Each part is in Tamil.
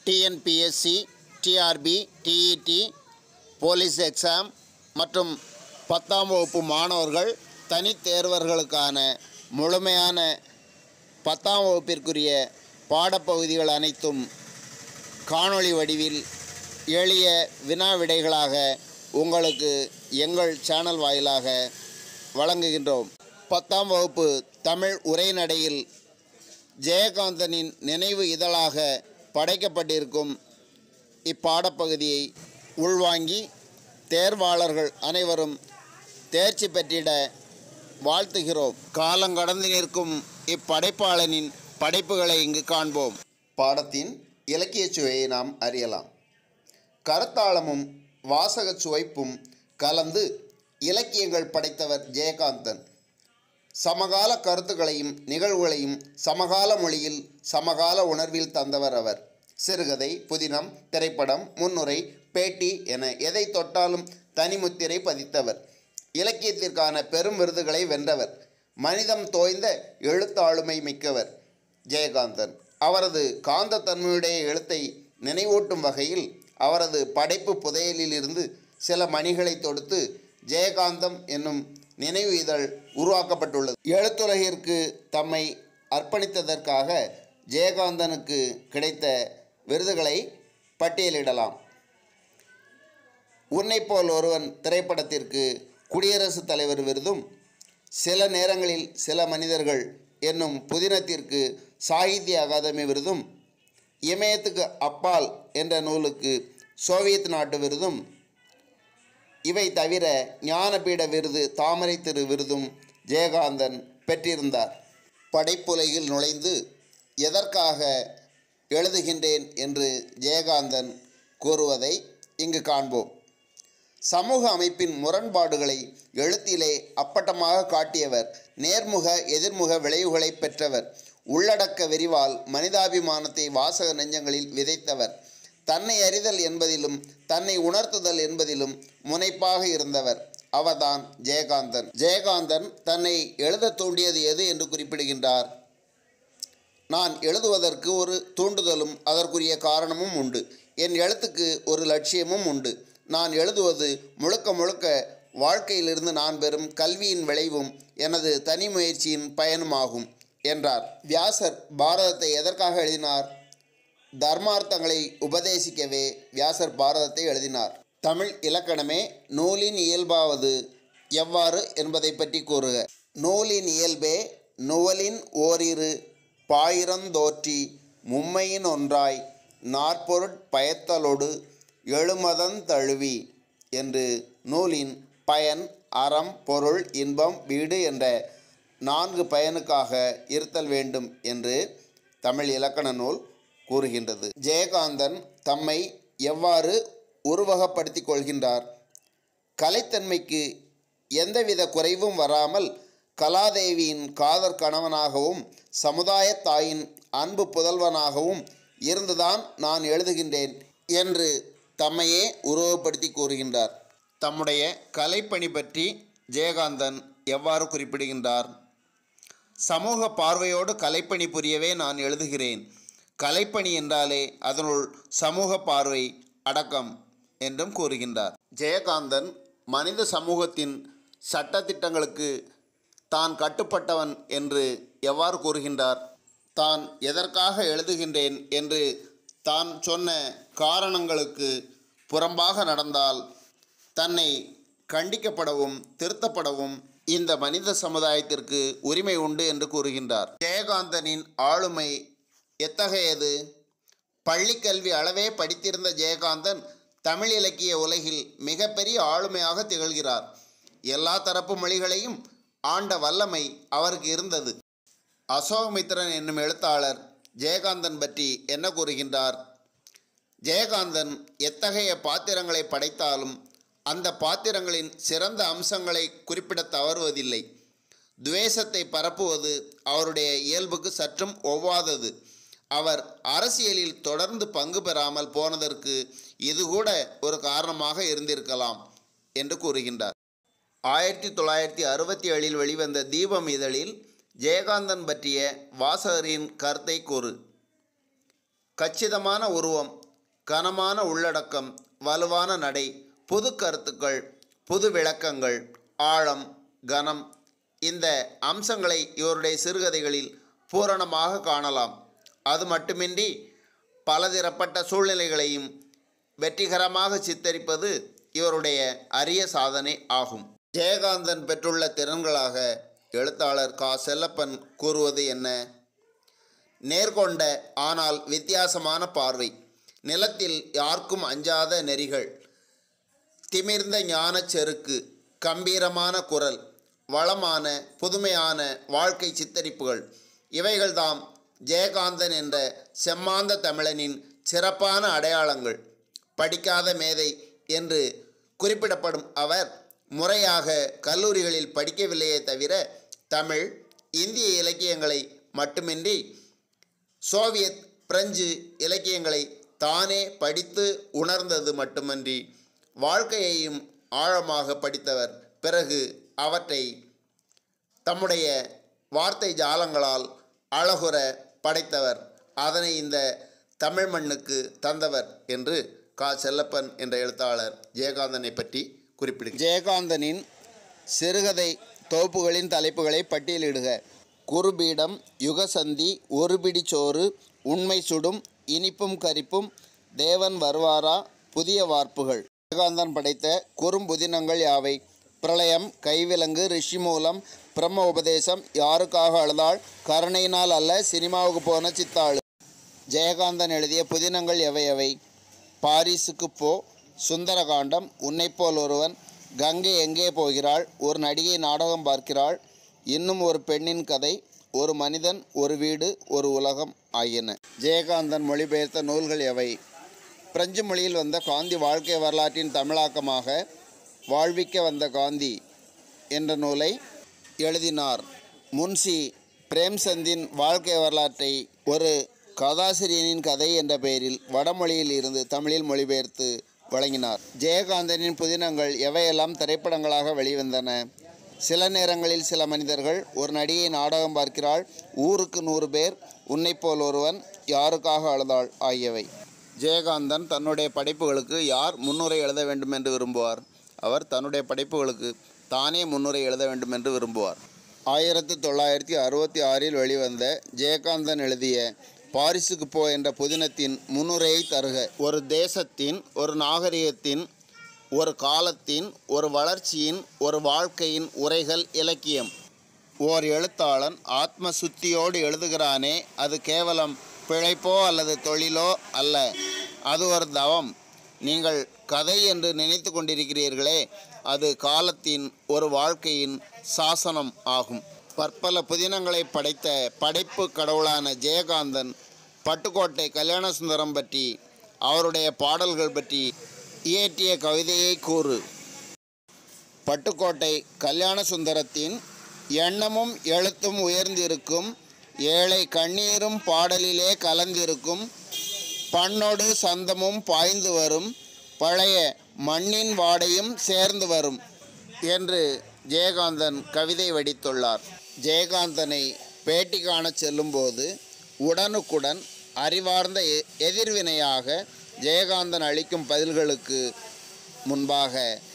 TNPSC TRB TET police exam மற்றும் பத்தாம் வகுப்பு மாணவர்கள் தனித் தேர்வர்களுக்கான முழுமையான பத்தாம் வகுப்பிற்குரிய பாடப்பகுதிகள் அனைத்தும் காணொளி வடிவில் எளிய வினா விடைகளாக உங்களுக்கு எங்கள் சேனல் வாயிலாக வழங்குகின்றோம் பத்தாம் வகுப்பு தமிழ் உரைநடையில் ஜெயகாந்தனின் நினைவு இதழாக படைக்கப்பட்டிருக்கும் இப்பாடப்பகுதியை உள்வாங்கி தேர்வாளர்கள் அனைவரும் தேர்ச்சி பெற்றிட வாழ்த்துகிறோம் காலங்கடந்து நிற்கும் இப்படைப்பாளனின் படைப்புகளை இங்கு காண்போம் பாடத்தின் இலக்கியச் சுவையை நாம் அறியலாம் கருத்தாளமும் வாசகச் சுவைப்பும் கலந்து இலக்கியங்கள் படைத்தவர் ஜெயகாந்தன் சமகால கருத்துக்களையும் நிகழ்வுகளையும் சமகால மொழியில் சமகால உணர்வில் தந்தவர் அவர் சிறுகதை புதினம் திரைப்படம் முன்னுரை பேட்டி என எதை தொட்டாலும் தனிமுத்திரை பதித்தவர் இலக்கியத்திற்கான பெரும் விருதுகளை வென்றவர் மனிதம் தோய்ந்த எழுத்தாளுமை மிக்கவர் ஜெயகாந்தன் அவரது காந்த தன்மையுடைய எழுத்தை நினைவூட்டும் வகையில் அவரது படைப்பு புதையலிலிருந்து சில மணிகளை தொடுத்து ஜெயகாந்தம் என்னும் நினைவு இதழ் உருவாக்கப்பட்டுள்ளது எழுத்துலகிற்கு தம்மை அர்ப்பணித்ததற்காக ஜெயகாந்தனுக்கு கிடைத்த விருதுகளை பட்டியலிடலாம் உன்னைப் போல் ஒருவன் திரைப்படத்திற்கு குடியரசுத் தலைவர் விருதும் சில நேரங்களில் சில மனிதர்கள் என்னும் புதினத்திற்கு சாகித்ய அகாதமி விருதும் இமயத்துக்கு அப்பால் என்ற நூலுக்கு சோவியத் நாட்டு விருதும் இவை தவிர ஞானபீட விருது தாமரை திரு விருதும் ஜெயகாந்தன் பெற்றிருந்தார் படைப்புலகில் நுழைந்து எதற்காக எழுதுகின்றேன் என்று ஜெயகாந்தன் கூறுவதை இங்கு காண்போம் சமூக அமைப்பின் முரண்பாடுகளை எழுத்திலே அப்பட்டமாக காட்டியவர் நேர்முக எதிர்முக விளைவுகளை பெற்றவர் உள்ளடக்க விரிவால் மனிதாபிமானத்தை வாசக நெஞ்சங்களில் விதைத்தவர் தன்னை அறிதல் என்பதிலும் தன்னை உணர்த்துதல் என்பதிலும் முனைப்பாக இருந்தவர் அவர்தான் ஜெயகாந்தன் ஜெயகாந்தன் தன்னை எழுத தூண்டியது எது என்று குறிப்பிடுகின்றார் நான் எழுதுவதற்கு ஒரு தூண்டுதலும் அதற்குரிய காரணமும் உண்டு என் எழுத்துக்கு ஒரு லட்சியமும் உண்டு நான் எழுதுவது முழுக்க முழுக்க வாழ்க்கையிலிருந்து நான் பெறும் கல்வியின் விளைவும் எனது தனி முயற்சியின் பயனுமாகும் என்றார் வியாசர் பாரதத்தை எதற்காக எழுதினார் தர்மார்த்தங்களை உபதேசிக்கவே வியாசர் பாரதத்தை எழுதினார் தமிழ் இலக்கணமே நூலின் இயல்பாவது எவ்வாறு என்பதை பற்றி கூறுக நூலின் இயல்பே நுவலின் ஓரிரு பாயிரந்தோற்றி மும்மையின் ஒன்றாய் நாற்பொருட் பயத்தலொடு எழுமதன் தழுவி என்று நூலின் பயன் அறம் பொருள் இன்பம் வீடு என்ற நான்கு பயனுக்காக இருத்தல் வேண்டும் என்று தமிழ் இலக்கண நூல் கூறுகின்றது ஜெயகாந்தன் தம்மை எவ்வாறு உருவகப்படுத்திக் கொள்கின்றார் கலைத்தன்மைக்கு எந்தவித குறைவும் வராமல் கலாதேவியின் காதற் கணவனாகவும் சமுதாய தாயின் அன்பு புதல்வனாகவும் இருந்துதான் நான் எழுதுகின்றேன் என்று தம்மையே உருவப்படுத்தி கூறுகின்றார் தம்முடைய கலைப்பணி பற்றி ஜெயகாந்தன் எவ்வாறு குறிப்பிடுகின்றார் சமூக பார்வையோடு கலைப்பணி புரியவே நான் எழுதுகிறேன் கலைப்பணி என்றாலே அதனுள் சமூக பார்வை அடக்கம் என்றும் கூறுகின்றார் ஜெயகாந்தன் மனித சமூகத்தின் சட்டத்திட்டங்களுக்கு தான் கட்டுப்பட்டவன் என்று எவ்வாறு கூறுகின்றார் தான் எதற்காக எழுதுகின்றேன் என்று தான் சொன்ன காரணங்களுக்கு புறம்பாக நடந்தால் தன்னை கண்டிக்கப்படவும் திருத்தப்படவும் இந்த மனித சமுதாயத்திற்கு உரிமை உண்டு என்று கூறுகின்றார் ஜெயகாந்தனின் ஆளுமை எத்தகையது பள்ளிக்கல்வி அளவே படித்திருந்த ஜெயகாந்தன் தமிழ் இலக்கிய உலகில் மிகப்பெரிய ஆளுமையாக திகழ்கிறார் எல்லா தரப்பு மொழிகளையும் ஆண்ட வல்லமை அவருக்கு இருந்தது அசோகமித்திரன் என்னும் எழுத்தாளர் ஜெயகாந்தன் பற்றி என்ன கூறுகின்றார் ஜெயகாந்தன் எத்தகைய பாத்திரங்களை படைத்தாலும் அந்த பாத்திரங்களின் சிறந்த அம்சங்களை குறிப்பிட தவறுவதில்லை துவேஷத்தை பரப்புவது அவருடைய இயல்புக்கு சற்றும் ஒவ்வாதது அவர் அரசியலில் தொடர்ந்து பங்கு பெறாமல் போனதற்கு இது கூட ஒரு காரணமாக இருந்திருக்கலாம் என்று கூறுகின்றார் ஆயிரத்தி தொள்ளாயிரத்தி அறுபத்தி ஏழில் வெளிவந்த தீபம் இதழில் ஜெயகாந்தன் பற்றிய வாசகரின் கருத்தை கூறு கச்சிதமான உருவம் கனமான உள்ளடக்கம் வலுவான நடை புது கருத்துக்கள் புது விளக்கங்கள் ஆழம் கனம் இந்த அம்சங்களை இவருடைய சிறுகதைகளில் பூரணமாக காணலாம் அது மட்டுமின்றி பலதரப்பட்ட சூழ்நிலைகளையும் வெற்றிகரமாக சித்தரிப்பது இவருடைய அரிய சாதனை ஆகும் ஜெயகாந்தன் பெற்றுள்ள திறன்களாக எழுத்தாளர் கா செல்லப்பன் கூறுவது என்ன நேர்கொண்ட ஆனால் வித்தியாசமான பார்வை நிலத்தில் யாருக்கும் அஞ்சாத நெறிகள் திமிர்ந்த ஞானச் செருக்கு கம்பீரமான குரல் வளமான புதுமையான வாழ்க்கை சித்தரிப்புகள் இவைகள்தாம் ஜெயகாந்தன் என்ற செம்மாந்த தமிழனின் சிறப்பான அடையாளங்கள் படிக்காத மேதை என்று குறிப்பிடப்படும் அவர் முறையாக கல்லூரிகளில் படிக்கவில்லையே தவிர தமிழ் இந்திய இலக்கியங்களை மட்டுமின்றி சோவியத் பிரெஞ்சு இலக்கியங்களை தானே படித்து உணர்ந்தது மட்டுமன்றி வாழ்க்கையையும் ஆழமாக படித்தவர் பிறகு அவற்றை தம்முடைய வார்த்தை ஜாலங்களால் அழகுற படைத்தவர் அதனை இந்த தமிழ் மண்ணுக்கு தந்தவர் என்று கா செல்லப்பன் என்ற எழுத்தாளர் ஜெயகாந்தனை பற்றி குறிப்பிடுகிறார் ஜெயகாந்தனின் சிறுகதை தொகுப்புகளின் தலைப்புகளை பட்டியலிடுக குறுபீடம் யுகசந்தி ஒருபிடி சோறு உண்மை சுடும் இனிப்பும் கரிப்பும் தேவன் வருவாரா புதிய வார்ப்புகள் ஜெயகாந்தன் படைத்த குறும்புதினங்கள் யாவை பிரளயம் கைவிலங்கு ரிஷிமூலம் பிரம்ம உபதேசம் யாருக்காக அழுதாள் கருணையினால் அல்ல சினிமாவுக்கு போன சித்தாளு ஜெயகாந்தன் எழுதிய புதினங்கள் எவை எவை பாரிஸுக்கு போ சுந்தரகாண்டம் உன்னைப்போல் ஒருவன் கங்கை எங்கே போகிறாள் ஒரு நடிகை நாடகம் பார்க்கிறாள் இன்னும் ஒரு பெண்ணின் கதை ஒரு மனிதன் ஒரு வீடு ஒரு உலகம் ஆகியன ஜெயகாந்தன் மொழிபெயர்த்த நூல்கள் எவை பிரெஞ்சு மொழியில் வந்த காந்தி வாழ்க்கை வரலாற்றின் தமிழாக்கமாக வாழ்விக்க வந்த காந்தி என்ற நூலை எழுதினார் முன்சி பிரேம்சந்தின் வாழ்க்கை வரலாற்றை ஒரு கதாசிரியனின் கதை என்ற பெயரில் வடமொழியில் இருந்து தமிழில் மொழிபெயர்த்து வழங்கினார் ஜெயகாந்தனின் புதினங்கள் எவையெல்லாம் திரைப்படங்களாக வெளிவந்தன சில நேரங்களில் சில மனிதர்கள் ஒரு நடிகை நாடகம் பார்க்கிறாள் ஊருக்கு நூறு பேர் உன்னைப்போல் ஒருவன் யாருக்காக அழுதாள் ஆகியவை ஜெயகாந்தன் தன்னுடைய படைப்புகளுக்கு யார் முன்னுரை எழுத வேண்டும் என்று விரும்புவார் அவர் தன்னுடைய படைப்புகளுக்கு தானே முன்னுரை எழுத வேண்டும் என்று விரும்புவார் ஆயிரத்தி தொள்ளாயிரத்தி அறுபத்தி ஆறில் வெளிவந்த ஜெயகாந்தன் எழுதிய பாரிஸுக்கு போ என்ற புதினத்தின் முன்னுரையை தருக ஒரு தேசத்தின் ஒரு நாகரிகத்தின் ஒரு காலத்தின் ஒரு வளர்ச்சியின் ஒரு வாழ்க்கையின் உரைகள் இலக்கியம் ஓர் எழுத்தாளன் ஆத்ம சுத்தியோடு எழுதுகிறானே அது கேவலம் பிழைப்போ அல்லது தொழிலோ அல்ல அது ஒரு தவம் நீங்கள் கதை என்று நினைத்து கொண்டிருக்கிறீர்களே அது காலத்தின் ஒரு வாழ்க்கையின் சாசனம் ஆகும் பற்பல புதினங்களை படைத்த படைப்பு கடவுளான ஜெயகாந்தன் பட்டுக்கோட்டை கல்யாணசுந்தரம் பற்றி அவருடைய பாடல்கள் பற்றி இயற்றிய கவிதையை கூறு பட்டுக்கோட்டை கல்யாண சுந்தரத்தின் எண்ணமும் எழுத்தும் உயர்ந்திருக்கும் ஏழை கண்ணீரும் பாடலிலே கலந்திருக்கும் பண்ணோடு சந்தமும் பாய்ந்து வரும் பழைய மண்ணின் வாடையும் சேர்ந்து வரும் என்று ஜெயகாந்தன் கவிதை வடித்துள்ளார் ஜெயகாந்தனை பேட்டி காணச் செல்லும்போது உடனுக்குடன் அறிவார்ந்த எ- எதிர்வினையாக ஜெயகாந்தன் அளிக்கும் பதில்களுக்கு முன்பாக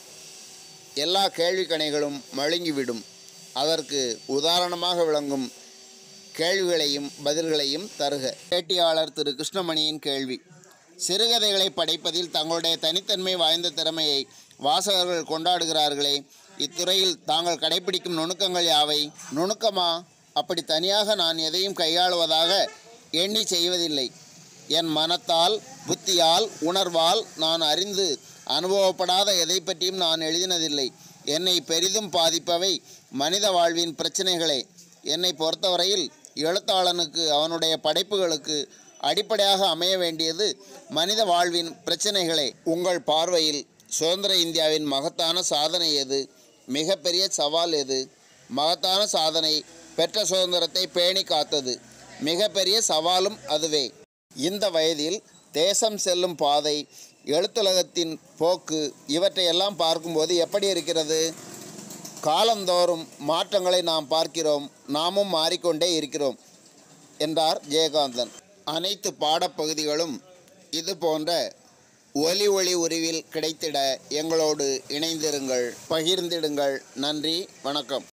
எல்லா கேள்வி கணைகளும் மழுங்கிவிடும் அதற்கு உதாரணமாக விளங்கும் கேள்விகளையும் பதில்களையும் தருக பேட்டியாளர் திரு கிருஷ்ணமணியின் கேள்வி சிறுகதைகளை படைப்பதில் தங்களுடைய தனித்தன்மை வாய்ந்த திறமையை வாசகர்கள் கொண்டாடுகிறார்களே இத்துறையில் தாங்கள் கடைபிடிக்கும் நுணுக்கங்கள் யாவை நுணுக்கமா அப்படி தனியாக நான் எதையும் கையாளுவதாக எண்ணி செய்வதில்லை என் மனத்தால் புத்தியால் உணர்வால் நான் அறிந்து அனுபவப்படாத எதை பற்றியும் நான் எழுதினதில்லை என்னை பெரிதும் பாதிப்பவை மனித வாழ்வின் பிரச்சனைகளே என்னை பொறுத்தவரையில் எழுத்தாளனுக்கு அவனுடைய படைப்புகளுக்கு அடிப்படையாக அமைய வேண்டியது மனித வாழ்வின் பிரச்சனைகளே உங்கள் பார்வையில் சுதந்திர இந்தியாவின் மகத்தான சாதனை எது மிகப்பெரிய சவால் எது மகத்தான சாதனை பெற்ற சுதந்திரத்தை பேணி காத்தது மிகப்பெரிய சவாலும் அதுவே இந்த வயதில் தேசம் செல்லும் பாதை எழுத்துலகத்தின் போக்கு இவற்றையெல்லாம் பார்க்கும்போது எப்படி இருக்கிறது காலந்தோறும் மாற்றங்களை நாம் பார்க்கிறோம் நாமும் மாறிக்கொண்டே இருக்கிறோம் என்றார் ஜெயகாந்தன் அனைத்து பாடப்பகுதிகளும் இது போன்ற ஒலி ஒளி உருவில் கிடைத்திட எங்களோடு இணைந்திருங்கள் பகிர்ந்திடுங்கள் நன்றி வணக்கம்